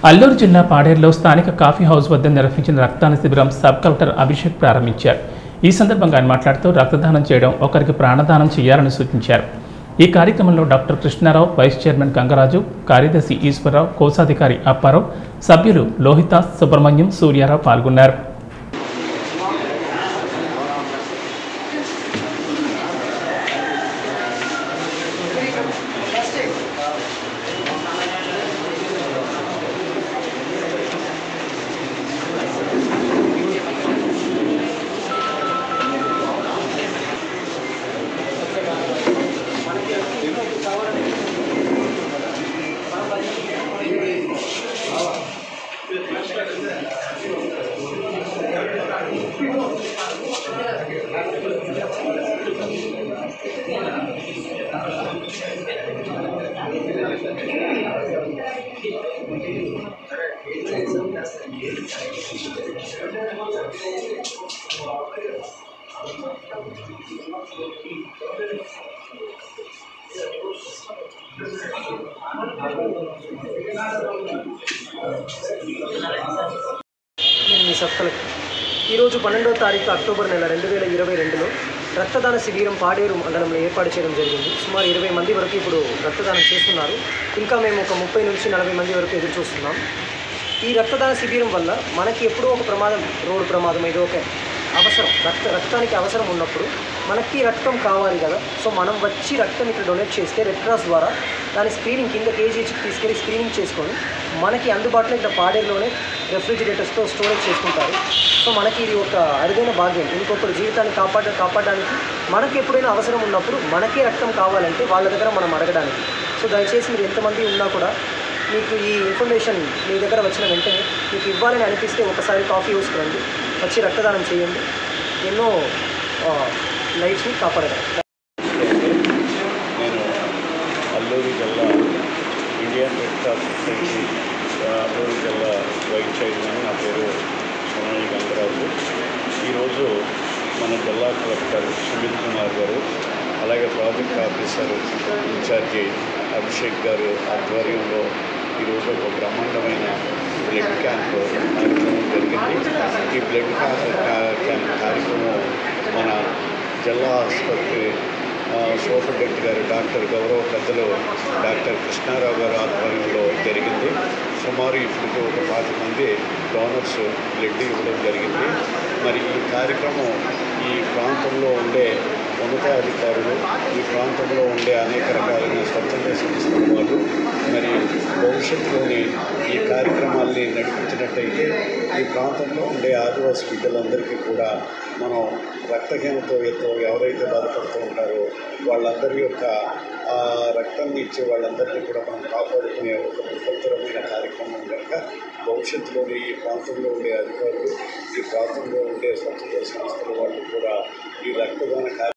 అల్లూరు జిల్లా పాడేరులో స్థానిక coffee house వద్ద నిర్వహించిన రక్తదాన శిబిరం సబ్ కలెక్టర్ అభిషేక్ ప్రారంభించారు ఈ సందర్భంగా ఆయన మాట్లాడుతూ రక్తదానం చేయడం ఒకరికి ప్రాణదానం చేయాలని సూచించారు ఈ కార్యక్రమంలో doctor Krishnarao vice chairman Gangaraju కార్యదర్శి ఈశ్వరరావు కోశాధికారి అప్పారావు సభ్యులు లోహిత సుబ్రహ్మణ్యం సూర్యారావు పాల్గొన్నారు నేను మీ సబ్ కలెక్టర్ ఈరోజు పన్నెండవ తారీఖు అక్టోబర్ నెల రెండు వేల ఇరవై రెండులో రక్తదాన శిబిరం పాడేరు మండలంలో ఏర్పాటు చేయడం జరిగింది సుమారు ఇరవై మంది వరకు ఇప్పుడు రక్తదానం చేస్తున్నారు ఇంకా మేము ఒక ముప్పై నుంచి నలభై మంది వరకు ఎదురు చూస్తున్నాం ఈ రక్తదాన శిబిరం వల్ల మనకి ఎప్పుడో ఒక ప్రమాదం రోడ్డు ప్రమాదం ఏదో ఒక అవసరం రక్త రక్తానికి అవసరం ఉన్నప్పుడు మనకి రక్తం కావాలి కదా సో మనం వచ్చి రక్తం ఇక్కడ డొనేట్ చేస్తే రెడ్ క్రాస్ ద్వారా దాని స్క్రీనింగ్ కింద కేజీహెచ్కి తీసుకెళ్ళి స్క్రీనింగ్ చేసుకొని మనకి అందుబాటులో ఇక్కడ పాడేరులోనే రెఫ్రిజిరేటర్స్తో స్టోరేజ్ చేసుకుంటారు సో మనకి ఇది ఒక అరుదైన భాగ్యం ఇంకొకరి జీవితాన్ని కాపాడ కాపాడడానికి మనకి ఎప్పుడైనా అవసరం ఉన్నప్పుడు మనకే రక్తం కావాలంటే వాళ్ళ దగ్గర మనం అడగడానికి సో దయచేసి మీరు ఎంతమంది ఉన్నా కూడా మీకు ఈ ఇన్ఫర్మేషన్ మీ దగ్గర వచ్చిన వెంటనే మీకు ఇవ్వాలని అనిపిస్తే ఒకసారి కాఫీ హౌస్కి రండి వచ్చి రక్తదానం చేయండి ఎన్నో లైఫ్ని కాపాడగలరు నేను అల్లూరి జిల్లా ఇండియన్ రెడ్ క్రాస్ సొసైటీ ఆ, అల్లూరి జిల్లా వైస్ చైర్మన్ నా పేరు సోనాలి గంగరాజు ఈరోజు మన జిల్లా కలెక్టర్ సుమిత్ కుమార్ గారు అలాగే ప్రాజెక్ట్ ఆఫీసర్ ఇన్ఛార్జి అభిషేక్ గారు ఆధ్వర్యంలో ఈరోజు ఒక బ్రహ్మాండమైన బ్లడ్ క్యాంప్ కార్యక్రమం జరిగింది ఈ బ్లడ్ క్యాంప్ కార్యక్రమం మన జిల్లా ఆసుపత్రి ఆ, సూపరింటెండెంట్ గారు డాక్టర్ గౌరవ పెద్దలు డాక్టర్ కృష్ణారావు గారు ఆధ్వర్యంలో జరిగింది సుమారు ఇప్పుడు ఒక పాతి మంది డోనర్స్ బ్లడ్ ఇవ్వడం జరిగింది మరి ఈ కార్యక్రమం ఈ ప్రాంతంలో ఉండే ఉన్నతాధికారులు ఈ ప్రాంతంలో ఉండే అనేక రకాలైన స్వచ్ఛంద సంస్థల వాళ్ళు మరి భవిష్యత్తులోని ఈ కార్యక్రమాల్ని నడిపించినట్టయితే ఈ ప్రాంతంలో ఉండే ఆదివాసీ బిడ్డలందరికీ కూడా మనం రక్తహీనతతో ఎవరైతే బాధపడుతూ ఉంటారో వాళ్ళందరి యొక్క ఆ రక్తాన్ని ఇచ్చే వాళ్ళందరినీ కూడా మనం కాపాడుకునే ఒక బృహత్తరమైన కార్యక్రమం కనుక భవిష్యత్తులోని ఈ ప్రాంతంలో ఉండే అధికారులు ఈ ప్రాంతంలో ఉండే స్వచ్ఛంద సంస్థల వాళ్ళు కూడా ఈ రక్తదాన కార్య